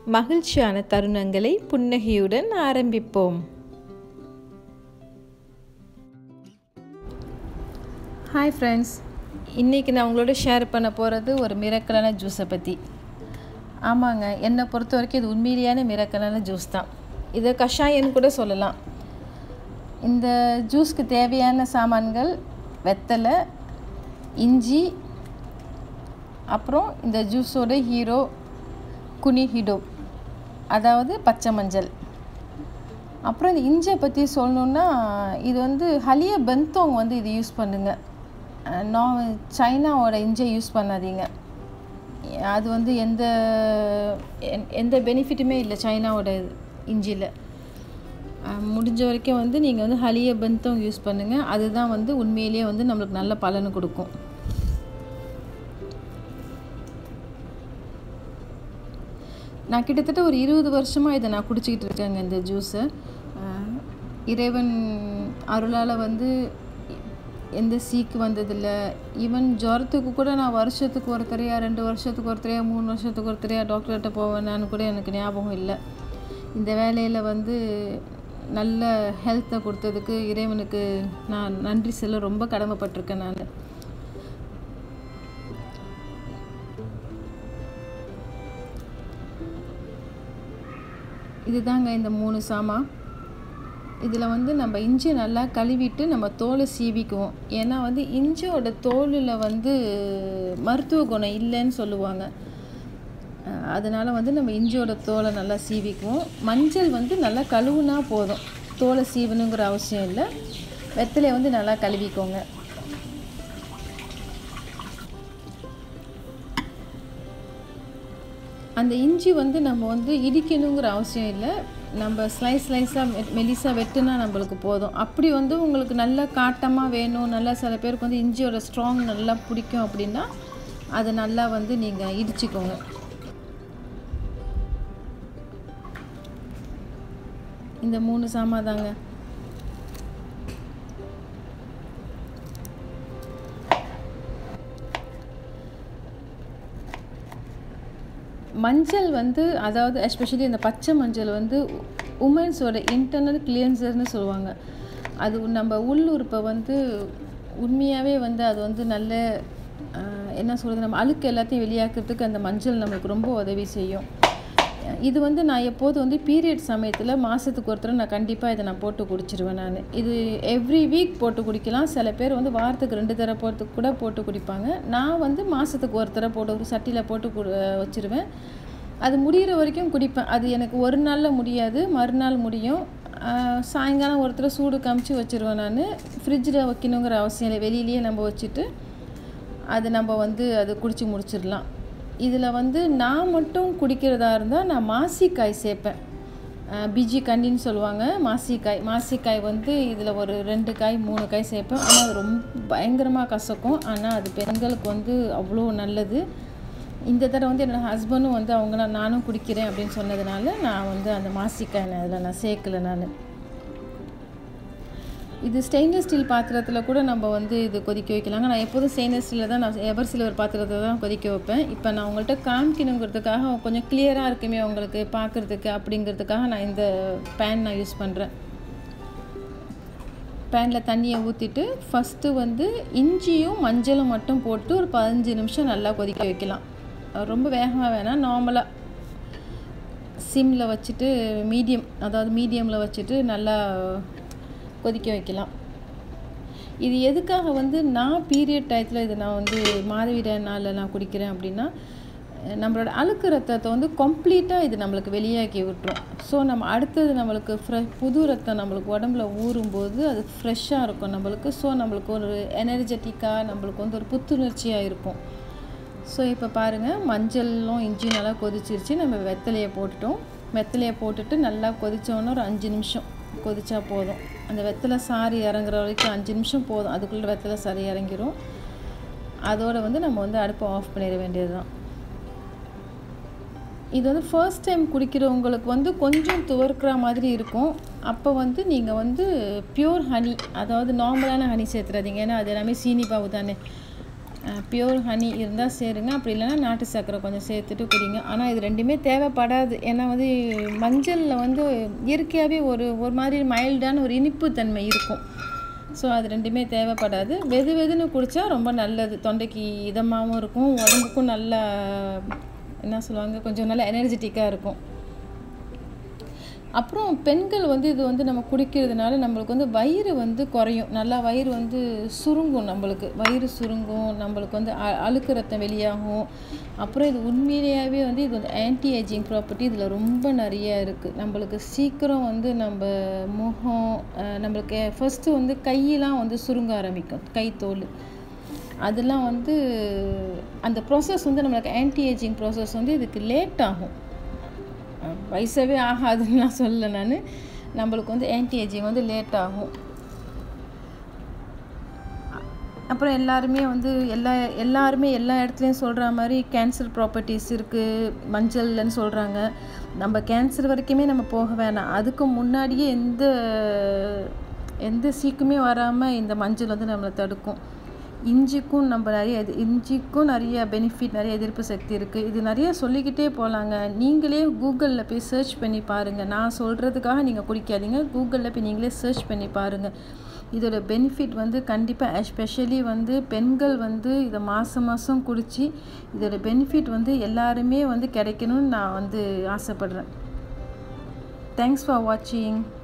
மகிழ்ச்சியான தருணங்களை புன்னகையுடன் ஆரம்பிப்போம் ஹாய் ஃப்ரெண்ட்ஸ் இன்றைக்கி நான் உங்களோட ஷேர் பண்ண போகிறது ஒரு மிரக்கலான ஜூஸை பற்றி ஆமாங்க என்னை பொறுத்த வரைக்கும் இது உண்மையிலேயான மிரக்கலான ஜூஸ் தான் இதை கஷாயம்னு கூட சொல்லலாம் இந்த ஜூஸ்க்கு தேவையான சாமான்கள் வெத்தலை இஞ்சி அப்புறம் இந்த ஜூஸோட ஹீரோ குனி ஹிடோ அதாவது பச்சை மஞ்சள் அப்புறம் இந்த இஞ்சியை பற்றி சொல்லணுன்னா இது வந்து ஹலிய பெந்தோங் வந்து இது யூஸ் பண்ணுங்க நான் சைனாவோட இஞ்சியை யூஸ் பண்ணாதீங்க அது வந்து எந்த எந்த பெனிஃபிட்டுமே இல்லை சைனாவோட இஞ்சியில் முடிஞ்ச வரைக்கும் வந்து நீங்கள் வந்து ஹலிய பெந்தோங் யூஸ் பண்ணுங்கள் அதுதான் வந்து உண்மையிலேயே வந்து நம்மளுக்கு நல்ல பலன் கொடுக்கும் நான் கிட்டத்தட்ட ஒரு இருபது வருஷமாக இதை நான் குடிச்சிக்கிட்டு இருக்கேங்க இந்த ஜூஸை இறைவன் அருளால் வந்து எந்த சீக்கு வந்ததில்லை ஈவன் ஜுரத்துக்கு கூட நான் வருஷத்துக்கு ஒருத்தரையா ரெண்டு வருஷத்துக்கு ஒருத்தரையா மூணு வருஷத்துக்கு ஒருத்தரையா டாக்டர்கிட்ட போவேனான்னு கூட எனக்கு ஞாபகம் இல்லை இந்த வேலையில் வந்து நல்ல ஹெல்த்தை கொடுத்ததுக்கு இறைவனுக்கு நான் நன்றி செல்ல ரொம்ப கடமைப்பட்டிருக்கேன் நான் இதுதாங்க இந்த மூணு சாமான் இதில் வந்து நம்ம இஞ்சி நல்லா கழுவிட்டு நம்ம தோலை சீவிக்குவோம் ஏன்னா வந்து இஞ்சியோட தோலில் வந்து மருத்துவ குணம் இல்லைன்னு சொல்லுவாங்க அதனால் வந்து நம்ம இஞ்சியோட தோலை நல்லா சீவிக்குவோம் மஞ்சள் வந்து நல்லா கழுவுனா போதும் தோலை சீவணுங்கிற அவசியம் இல்லை வெத்தலையை வந்து நல்லா கழுவிக்கோங்க அந்த இஞ்சி வந்து நம்ம வந்து இடிக்கணுங்கிற அவசியம் இல்லை நம்ம ஸ்லைஸ் ஸ்லைஸாக மெலிசாக வெட்டுனா நம்மளுக்கு போதும் அப்படி வந்து உங்களுக்கு நல்லா காட்டமாக வேணும் நல்லா சில பேருக்கு வந்து இஞ்சியோட ஸ்ட்ராங் நல்லா பிடிக்கும் அப்படின்னா அதை நல்லா வந்து நீங்கள் இடிச்சிக்கோங்க இந்த மூணு சாமான் தாங்க மஞ்சள் வந்து அதாவது எஸ்பெஷலி இந்த பச்சை மஞ்சள் வந்து உமன்ஸோட இன்டர்னல் கிளியன்சர்னு சொல்லுவாங்க அது நம்ம உள்ளுறுப்பை வந்து உண்மையாகவே வந்து அது வந்து நல்ல என்ன சொல்கிறது நம்ம அழுக்கு எல்லாத்தையும் வெளியாக்குறதுக்கு அந்த மஞ்சள் நம்மளுக்கு ரொம்ப உதவி செய்யும் இது வந்து நான் எப்போது வந்து பீரியட் சமயத்தில் மாதத்துக்கு ஒருத்தர் நான் கண்டிப்பாக இதை நான் போட்டு குடிச்சிருவேன் நான் இது எவ்ரி வீக் போட்டு குடிக்கலாம் சில பேர் வந்து வாரத்துக்கு ரெண்டு தடவை போகிறதுக்கு கூட போட்டு குடிப்பாங்க நான் வந்து மாதத்துக்கு ஒரு தடவை போட்டு ஒரு சட்டியில் போட்டு கு வச்சுருவேன் அது முடிகிற வரைக்கும் குடிப்பேன் அது எனக்கு ஒரு நாளில் முடியாது மறுநாள் முடியும் சாயங்காலம் ஒருத்தர் சூடு காமிச்சு வச்சுருவேன் நான் ஃப்ரிட்ஜில் வைக்கணுங்கிற அவசியம் இல்லை வெளியிலேயே நம்ம வச்சுட்டு அது நம்ம வந்து அது குடிச்சு முடிச்சிடலாம் இதில் வந்து நான் மட்டும் குடிக்கிறதா இருந்தால் நான் மாசிக்காய் சேர்ப்பேன் பிஜி கண்டின்னு சொல்லுவாங்க மாசிக்காய் மாசிக்காய் வந்து இதில் ஒரு ரெண்டு காய் மூணு காய் சேர்ப்பேன் ஆனால் அது ரொம்ப பயங்கரமாக கசக்கும் ஆனால் அது பெண்களுக்கு வந்து அவ்வளோ நல்லது இந்த தடவை வந்து என்னோடய ஹஸ்பண்டும் வந்து அவங்க நானும் குடிக்கிறேன் அப்படின்னு சொன்னதுனால நான் வந்து அந்த மாசிக்காய் அதில் நான் சேர்க்கலை நான் இது ஸ்டெயின்லெஸ் ஸ்டீல் பாத்திரத்தில் கூட நம்ம வந்து இது கொதிக்க வைக்கலாங்க நான் எப்போதும் ஸ்டெயின்லெஸ் ஸ்டீலில் தான் நான் எவர் சில்வர் பாத்திரத்தில் தான் கொதிக்க வைப்பேன் இப்போ நான் உங்கள்கிட்ட காமிக்கணுங்கிறதுக்காக கொஞ்சம் கிளியராக இருக்குமே உங்களுக்கு பார்க்குறதுக்கு அப்படிங்கிறதுக்காக நான் இந்த பேன் நான் யூஸ் பண்ணுறேன் பேனில் தண்ணியை ஊற்றிட்டு ஃபஸ்ட்டு வந்து இஞ்சியும் மஞ்சளும் மட்டும் போட்டு ஒரு பதினஞ்சு நிமிஷம் நல்லா கொதிக்க வைக்கலாம் ரொம்ப வேகமாக வேணாம் நார்மலாக சிம்மில் வச்சுட்டு மீடியம் அதாவது மீடியமில் வச்சுட்டு நல்லா கொதிக்க வைக்கலாம் இது எதுக்காக வந்து நான் பீரியட் டயத்தில் இது நான் வந்து மாதவிட நாளில் நான் குடிக்கிறேன் அப்படின்னா நம்மளோட அழுக்கு ரத்தத்தை வந்து கம்ப்ளீட்டாக இது நம்மளுக்கு வெளியாக்கி விட்டுரும் ஸோ நம்ம அடுத்தது நம்மளுக்கு ஃப்ரெ புது ரத்தம் நம்மளுக்கு உடம்புல ஊறும்போது அது ஃப்ரெஷ்ஷாக இருக்கும் நம்மளுக்கு ஸோ நம்மளுக்கு ஒரு எனர்ஜெட்டிக்காக நம்மளுக்கு வந்து ஒரு புத்துணர்ச்சியாக இருக்கும் ஸோ இப்போ பாருங்கள் மஞ்சளும் இஞ்சியும் நல்லா கொதிச்சிருச்சு நம்ம வெத்தலையை போட்டுட்டோம் வெத்தலையை போட்டுட்டு நல்லா கொதித்தோன்னே ஒரு அஞ்சு நிமிஷம் கொதிச்சா போதும் அந்த வெத்தலை சாரி இறங்குற வரைக்கும் அஞ்சு நிமிஷம் போதும் அதுக்குள்ளே வெத்தலை சாரி இறங்கிரும் அதோடு வந்து நம்ம வந்து அடுப்பை ஆஃப் பண்ணிட வேண்டியது தான் இது வந்து ஃபர்ஸ்ட் டைம் குடிக்கிறவங்களுக்கு வந்து கொஞ்சம் துவர்க்கிற மாதிரி இருக்கும் அப்போ வந்து நீங்கள் வந்து பியூர் ஹனி அதாவது நார்மலான ஹனி சேர்த்துறாதீங்க ஏன்னா அது எல்லாமே சீனி பாவு தானே பியூர் ஹனி இருந்தால் சேருங்க அப்படி இல்லைன்னா நாட்டு சர்க்கரை கொஞ்சம் சேர்த்துட்டு குடிங்க ஆனால் இது ரெண்டுமே தேவைப்படாது ஏன்னா வந்து மஞ்சளில் வந்து இயற்கையாகவே ஒரு ஒரு மாதிரி மைல்டான ஒரு இனிப்பு தன்மை இருக்கும் ஸோ அது ரெண்டுமே தேவைப்படாது வெது வெதுன்னு குடித்தா ரொம்ப நல்லது தொண்டைக்கு இதமாகவும் இருக்கும் உடம்புக்கும் நல்லா என்ன சொல்லுவாங்க கொஞ்சம் நல்லா எனர்ஜெட்டிக்காக இருக்கும் அப்புறம் பெண்கள் வந்து இது வந்து நம்ம குடிக்கிறதுனால நம்மளுக்கு வந்து வயிறு வந்து குறையும் நல்லா வயிறு வந்து சுருங்கும் நம்மளுக்கு வயிறு சுருங்கும் நம்மளுக்கு வந்து அ அழுக்கு ரத்தம் வெளியாகும் அப்புறம் இது உண்மையிலேயே வந்து இது வந்து ஆன்டி ஏஜிங் ப்ராப்பர்ட்டி இதில் ரொம்ப நிறைய இருக்குது நம்மளுக்கு சீக்கிரம் வந்து நம்ம முகம் நம்மளுக்கு ஃபஸ்ட்டு வந்து கையெல்லாம் வந்து சுருங்க ஆரம்பிக்கும் கை தோல் அதெல்லாம் வந்து அந்த ப்ராசஸ் வந்து நம்மளுக்கு ஆன்டி ஏஜிங் ப்ராசஸ் வந்து இதுக்கு லேட் ஆகும் வயசாகவே ஆகாதுன்னு நான் சொல்ல நான் நம்மளுக்கு வந்து ஆன்டி ஏஜிங் வந்து லேட் ஆகும் அப்புறம் எல்லாருமே வந்து எல்லா எல்லாருமே எல்லா இடத்துலையும் சொல்கிற மாதிரி கேன்சர் ப்ராப்பர்ட்டிஸ் இருக்குது மஞ்சள்னு சொல்கிறாங்க நம்ம கேன்சர் வரைக்குமே நம்ம போக வேணாம் அதுக்கு முன்னாடியே எந்த எந்த சீக்குமே வராமல் இந்த மஞ்சள் வந்து நம்மளை தடுக்கும் இஞ்சிக்கும் நம்ம நிறைய இது இஞ்சிக்கும் நிறைய பெனிஃபிட் நிறைய எதிர்ப்பு சக்தி இருக்குது இது நிறைய சொல்லிக்கிட்டே போகலாங்க நீங்களே கூகுளில் போய் சர்ச் பண்ணி பாருங்கள் நான் சொல்கிறதுக்காக நீங்கள் குடிக்காதீங்க கூகுளில் போய் நீங்களே சர்ச் பண்ணி பாருங்கள் இதோட பெனிஃபிட் வந்து கண்டிப்பாக எஸ்பெஷலி வந்து பெண்கள் வந்து இதை மாதம் மாதம் குடித்து இதோட பெனிஃபிட் வந்து எல்லாருமே வந்து கிடைக்கணும்னு நான் வந்து ஆசைப்பட்றேன் தேங்க்ஸ் ஃபார் வாட்சிங்